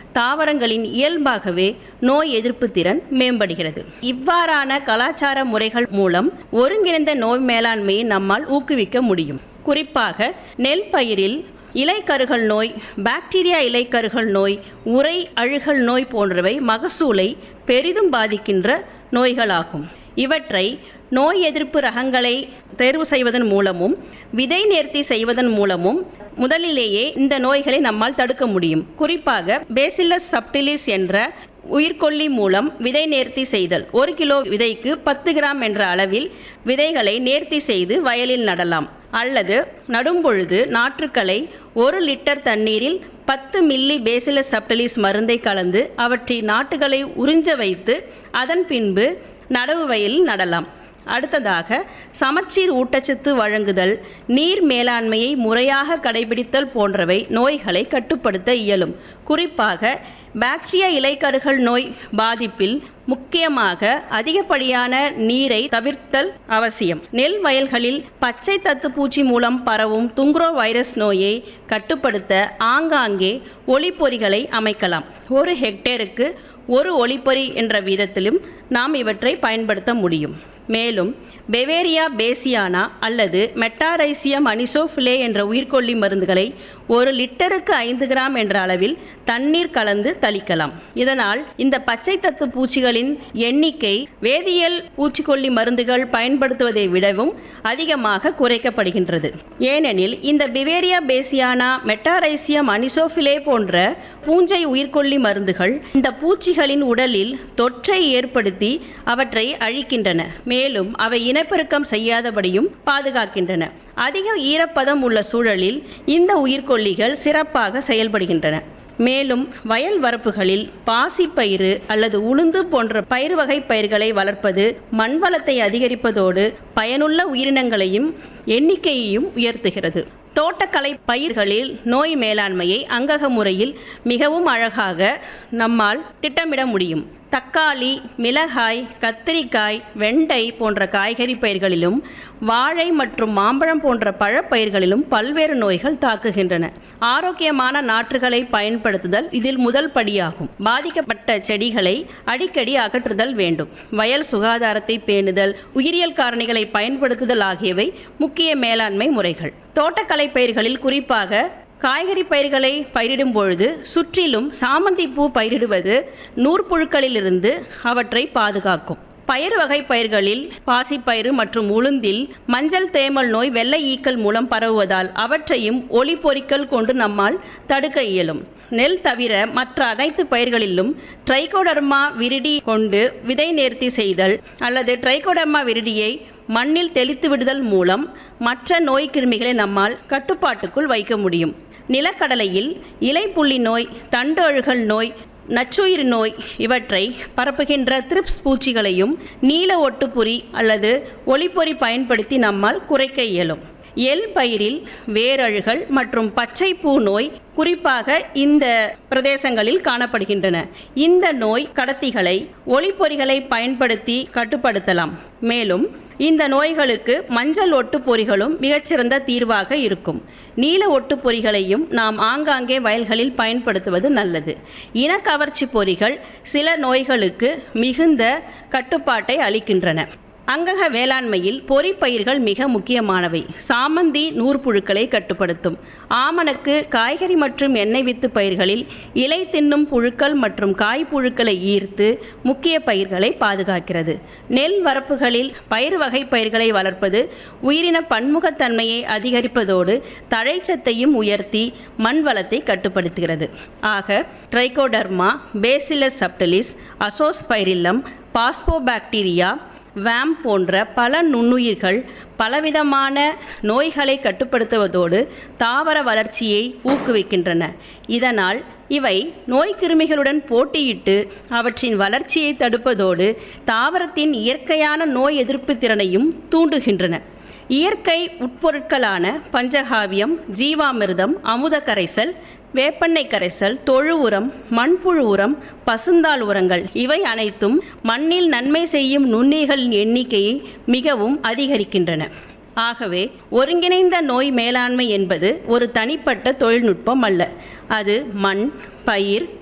தாவரங்களின் இயல்பாகவே நோய் எதிர்ப்பு திறன் மேம்படுகிறது இவ்வாறான கலாச்சார முறைகள் மூலம் ஒருங்கிணைந்த நோய் மேலாண்மையை நம்மால் ஊக்குவிக்க முடியும் குறிப்பாக நெல் பயிரில் இலைக்கருகள் நோய் பாக்டீரியா இலைக்கருகள் நோய் உரை அழுகல் நோய் போன்றவை மகசூலை பெரிதும் பாதிக்கின்ற நோய்களாகும் இவற்றை நோய் எதிர்ப்பு ரகங்களை தேர்வு செய்வதன் மூலமும் விதை நேர்த்தி செய்வதன் மூலமும் முதலிலேயே இந்த நோய்களை நம்மால் தடுக்க முடியும் குறிப்பாக பேசில்லஸ் சப்டிலிஸ் என்ற உயிர்கொல்லி மூலம் விதை நேர்த்தி செய்தல் ஒரு கிலோ விதைக்கு பத்து கிராம் என்ற அளவில் விதைகளை நேர்த்தி செய்து வயலில் நடலாம் அல்லது நடும்பொழுது நாற்றுக்களை ஒரு லிட்டர் தண்ணீரில் பத்து மில்லி பேசிலஸ் சப்டிலிஸ் மருந்தை கலந்து அவற்றின் நாட்டுகளை உறிஞ்ச வைத்து அதன் பின்பு நடவு வயலில் நடலாம் அடுத்ததாக சமச்சீர் ஊட்டச்சத்து வழங்குதல் நீர் மேலாண்மையை முறையாக கடைபிடித்தல் போன்றவை நோய்களை கட்டுப்படுத்த இயலும் குறிப்பாக பாக்டீரியா இலைக்கருகள் நோய் பாதிப்பில் முக்கியமாக அதிகப்படியான நீரை தவிர்த்தல் அவசியம் நெல் வயல்களில் பச்சை தத்துப்பூச்சி மூலம் பரவும் துங்குரோ வைரஸ் நோயை கட்டுப்படுத்த ஆங்காங்கே ஒளிப்பொறிகளை அமைக்கலாம் ஒரு ஹெக்டேருக்கு ஒரு ஒளிப்பொறி என்ற வீதத்திலும் நாம் இவற்றை பயன்படுத்த முடியும் மேலும் பெவேரியா பேசியானா அல்லது மெட்டாரைசியம் அனிசோஃபிலே என்ற உயிர்கொல்லி மருந்துகளை ஒரு லிட்டருக்கு ஐந்து கிராம் என்ற அளவில் தண்ணீர் கலந்து தளிக்கலாம் இதனால் இந்த பச்சை தத்து பூச்சிகளின் எண்ணிக்கை வேதியியல் பூச்சிக்கொல்லி மருந்துகள் பயன்படுத்துவதை விடவும் அதிகமாக குறைக்கப்படுகின்றது ஏனெனில் இந்த பிவேரியா பேசியானா மெட்டாரைசியம் அனிசோஃபிலே போன்ற பூஞ்சை உயிர்கொல்லி மருந்துகள் இந்த பூச்சிகளின் உடலில் தொற்றை ஏற்படுத்தி அவற்றை அழிக்கின்றன மேலும் அவை இனப்பெருக்கம் செய்யாதபடியும் பாதுகாக்கின்றன அதிக ஈரப்பதம் உள்ள சூழலில் இந்த உயிர்கொல்லிகள் சிறப்பாக செயல்படுகின்றன மேலும் வயல் வரப்புகளில் பாசிப்பயிறு அல்லது உளுந்து போன்ற பயிர் வகை பயிர்களை வளர்ப்பது மண் வளத்தை அதிகரிப்பதோடு பயனுள்ள உயிரினங்களையும் எண்ணிக்கையையும் உயர்த்துகிறது தோட்டக்கலை பயிர்களில் நோய் மேலாண்மையை அங்கக முறையில் மிகவும் அழகாக நம்மால் திட்டமிட முடியும் தக்காளி மிளகாய் கத்திரிக்காய் வெண்டை போன்ற காய்கறி பயிர்களிலும் வாழை மற்றும் மாம்பழம் போன்ற பழப்பயிர்களிலும் பல்வேறு நோய்கள் தாக்குகின்றன ஆரோக்கியமான நாற்றுகளை பயன்படுத்துதல் இதில் முதல் படியாகும் பாதிக்கப்பட்ட செடிகளை அடிக்கடி அகற்றுதல் வேண்டும் வயல் சுகாதாரத்தை பேணுதல் உயிரியல் காரணிகளை பயன்படுத்துதல் ஆகியவை முக்கிய மேலாண்மை முறைகள் தோட்டக்கலை பயிர்களில் குறிப்பாக காய்கறி பயிர்களை பயிரிடும் பொழுது சுற்றிலும் சாமந்தி பூ பயிரிடுவது நூற்புழுக்களிலிருந்து அவற்றை பாதுகாக்கும் பயிர் வகை பயிர்களில் பாசிப்பயிறு மற்றும் உளுந்தில் மஞ்சள் தேமல் நோய் வெள்ளை ஈக்கள் மூலம் பரவுவதால் அவற்றையும் ஒளி பொறிக்கல் கொண்டு நம்மால் தடுக்க இயலும் நெல் தவிர மற்ற அனைத்து பயிர்களிலும் ட்ரைகோடர்மா விரிடி கொண்டு விதை நேர்த்தி செய்தல் அல்லது ட்ரைகோடர்மா விரிடியை மண்ணில் தெளித்து விடுதல் மூலம் மற்ற நோய் கிருமிகளை நம்மால் கட்டுப்பாட்டுக்குள் வைக்க முடியும் நிலக்கடலையில் இலைப்புள்ளி நோய் தண்டு அழுகல் நோய் நச்சுயிர் நோய் இவற்றை பரப்புகின்ற த்ரிப்ஸ் பூச்சிகளையும் நீல ஒட்டுப்புரி அல்லது ஒளிப்பொறி பயன்படுத்தி நம்மால் குறைக்க இயலும் எல் பயிரில் வேரழுகல் மற்றும் பச்சை பூ நோய் குறிப்பாக இந்த பிரதேசங்களில் காணப்படுகின்றன இந்த நோய் கடத்திகளை ஒளிப்பொறிகளை பயன்படுத்தி கட்டுப்படுத்தலாம் மேலும் இந்த நோய்களுக்கு மஞ்சள் ஒட்டுப்பொறிகளும் மிகச்சிறந்த தீர்வாக இருக்கும் நீல ஒட்டுப்பொறிகளையும் நாம் ஆங்காங்கே வயல்களில் பயன்படுத்துவது நல்லது இனக்கவர்ச்சி பொறிகள் சில நோய்களுக்கு மிகுந்த கட்டுப்பாட்டை அளிக்கின்றன அங்கக வேளாண்மையில் பொறிப்பயிர்கள் மிக முக்கியமானவை சாமந்தி நூற்புழுக்களை கட்டுப்படுத்தும் ஆமணக்கு காய்கறி மற்றும் எண்ணெய் வித்து பயிர்களில் இலை தின்னும் புழுக்கள் மற்றும் காய்ப்புழுக்களை ஈர்த்து முக்கிய பயிர்களை பாதுகாக்கிறது நெல் வரப்புகளில் பயிர் வகை பயிர்களை வளர்ப்பது உயிரின பன்முகத்தன்மையை அதிகரிப்பதோடு தழைச்சத்தையும் உயர்த்தி மண் வளத்தை கட்டுப்படுத்துகிறது ஆக trichoderma bacillus subtilis azospirillum phosphobacteria VAM போன்ற பல நுண்ணுயிர்கள் பலவிதமான நோய்களை கட்டுப்படுத்துவதோடு தாவர வளர்ச்சியை ஊக்குவிக்கின்றன இதனால் இவை நோய் கிருமிகளுடன் போட்டியிட்டு அவற்றின் வளர்ச்சியை தடுப்பதோடு தாவரத்தின் இயற்கையான நோய் எதிர்ப்பு திறனையும் தூண்டுகின்றன இயற்கை உட்பொருட்களான பஞ்சகாவியம் ஜீவாமிர்தம் அமுத கரைசல் வேப்பெண்ணெய் கரைசல் தொழு உரம் மண்புழு உரம் பசுந்தாள் உரங்கள் இவை அனைத்தும் மண்ணில் நன்மை செய்யும் நுண்ணிகளின் எண்ணிக்கையை மிகவும் அதிகரிக்கின்றன ஆகவே ஒருங்கிணைந்த நோய் மேலாண்மை என்பது ஒரு தனிப்பட்ட தொழில்நுட்பம் அல்ல அது மண் பயிர்